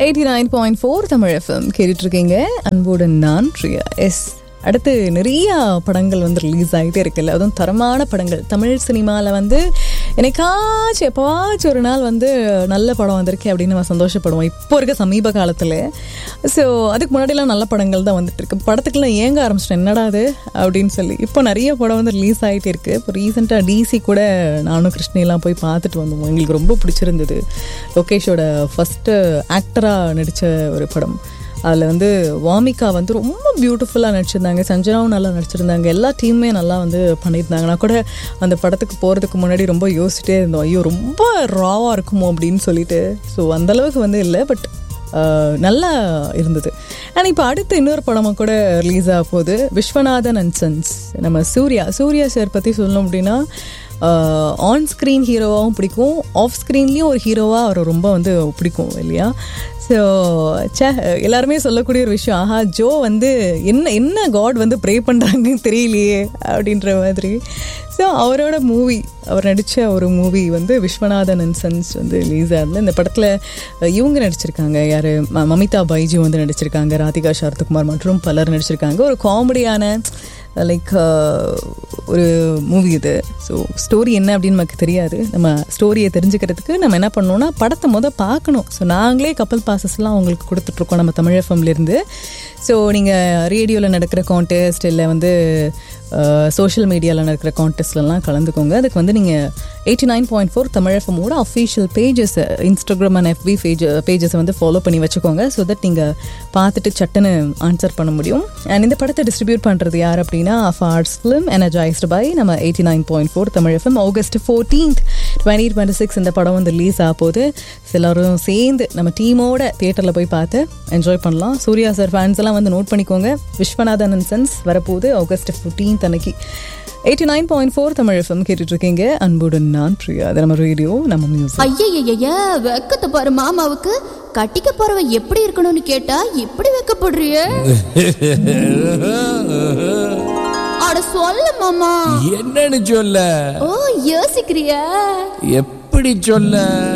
eighty nine point four Tamil FM கேட்டுட்டு இருக்கீங்க அன்புடன் நான் பிரியா எஸ் அடுத்து நிறைய படங்கள் வந்து ரிலீஸ் ஆகிட்டே இருக்குல்ல அதுவும் தரமான படங்கள் தமிழ் சினிமாவில் வந்து என்னைக்காச்சும் எப்போவாச்சும் ஒரு நாள் வந்து நல்ல படம் வந்திருக்கு அப்படின்னு நம்ம சந்தோஷப்படுவோம் இப்போ இருக்க சமீப காலத்தில் ஸோ அதுக்கு முன்னாடிலாம் நல்ல படங்கள் தான் வந்துட்டு இருக்கு படத்துக்குலாம் ஏங்க ஆரம்பிச்சிட்டேன் என்னடா அது அப்படின்னு சொல்லி இப்போ நிறைய படம் வந்து ரிலீஸ் ஆகிட்டே இருக்கு இப்போ ரீசெண்டாக டிசி கூட நானும் கிருஷ்ணிலாம் போய் பார்த்துட்டு வந்தோம் எங்களுக்கு ரொம்ப பிடிச்சிருந்தது லோகேஷோட ஃபஸ்ட்டு ஆக்டராக நடித்த ஒரு படம் அதில் வந்து வாமிகா வந்து ரொம்ப பியூட்டிஃபுல்லாக நடிச்சிருந்தாங்க சஞ்சனாவும் நல்லா நடிச்சிருந்தாங்க எல்லா டீமுமே நல்லா வந்து பண்ணியிருந்தாங்க நான் கூட அந்த படத்துக்கு போகிறதுக்கு முன்னாடி ரொம்ப யோசிச்சிட்டே இருந்தோம் ஐயோ ரொம்ப ராவாக இருக்குமோ அப்படின்னு சொல்லிட்டு ஸோ அந்தளவுக்கு வந்து இல்லை பட் நல்லா இருந்தது அண்ட் இப்போ அடுத்து இன்னொரு படமாக கூட ரிலீஸ் ஆக போகுது விஸ்வநாதன் அண்ட் சன்ஸ் நம்ம சூர்யா சூர்யா சார் பற்றி சொல்லணும் அப்படின்னா ஆன் ஸ்க்ரீன் ஹீரோவாகவும் பிடிக்கும் ஆஃப் ஸ்க்ரீன்லேயும் ஒரு ஹீரோவாக அவர் ரொம்ப வந்து பிடிக்கும் இல்லையா ஸோ சே எல்லாருமே சொல்லக்கூடிய ஒரு விஷயம் ஆஹா ஜோ வந்து என்ன என்ன காட் வந்து ப்ரே பண்ணுறாங்கன்னு தெரியலையே அப்படின்ற மாதிரி ஸோ அவரோட மூவி அவர் நடித்த ஒரு மூவி வந்து விஸ்வநாதன் அண்ட் சன்ஸ் வந்து ரிலீஸ் ஆகுது இந்த படத்தில் இவங்க நடிச்சிருக்காங்க யார் மமிதா பைஜி வந்து நடிச்சிருக்காங்க ராதிகா சாரத்குமார் மற்றும் பலர் நடிச்சிருக்காங்க ஒரு காமெடியான லைக் ஒரு மூவி இது ஸோ ஸ்டோரி என்ன அப்படின்னு நமக்கு தெரியாது நம்ம ஸ்டோரியை தெரிஞ்சுக்கிறதுக்கு நம்ம என்ன பண்ணோம்னா படத்தை மொதல் பார்க்கணும் ஸோ நாங்களே கப்பல் பாசஸ்லாம் உங்களுக்கு கொடுத்துட்ருக்கோம் நம்ம தமிழ் எஃப்எம்லேருந்து ஸோ நீங்கள் ரேடியோவில் நடக்கிற கான்டெஸ்ட் இல்லை வந்து சோஷியல் மீடியாவில் நடக்கிற கான்டெஸ்ட்லலாம் கலந்துக்கோங்க அதுக்கு வந்து நீங்கள் eighty nine point four Tamil எஃப்எம்மோட official pages Instagram and FB page பேஜஸை வந்து ஃபாலோ பண்ணி வச்சுக்கோங்க ஸோ தட் நீங்கள் பார்த்துட்டு சட்டுன்னு ஆன்சர் பண்ண முடியும் அண்ட் இந்த படத்தை டிஸ்ட்ரிபியூட் பண்ணுறது யார் அப்படின்னா அஃப் ஆர்ட்ஸ் ஃபிலிம் எனர்ஜைஸ்டு பை நம்ம eighty nine point four Tamil FM August fourteenth twenty twenty six இந்த படம் வந்து ரிலீஸ் ஆக போகுது எல்லாரும் சேர்ந்து நம்ம டீமோட தியேட்டரில் போய் பார்த்து என்ஜாய் பண்ணலாம் சூர்யா சார் ஃபேன்ஸ் எல்லாம் வந்து நோட் பண்ணிக்கோங்க விஸ்வநாதன் அண்ட் சன்ஸ் வரப்போகுது ஆகஸ்ட் ஃபிஃப்டீன்த் அன்னைக்கு eighty nine point four Tamil FM கேட்டுட்டு இருக்கீங்க அன்புடன் நான் பிரியா அது நம்ம ரேடியோ நம்ம மியூசிக் ஐயய்யய்ய வெக்கத்தை பாரு மாமாவுக்கு கட்டிக்க போறவ எப்படி இருக்கணும்னு கேட்டா இப்படி வெக்கப்படுறிய அட சொல்ல மாமா என்னன்னு சொல்ல ஓ யோசிக்கிறியா எப்படி சொல்ல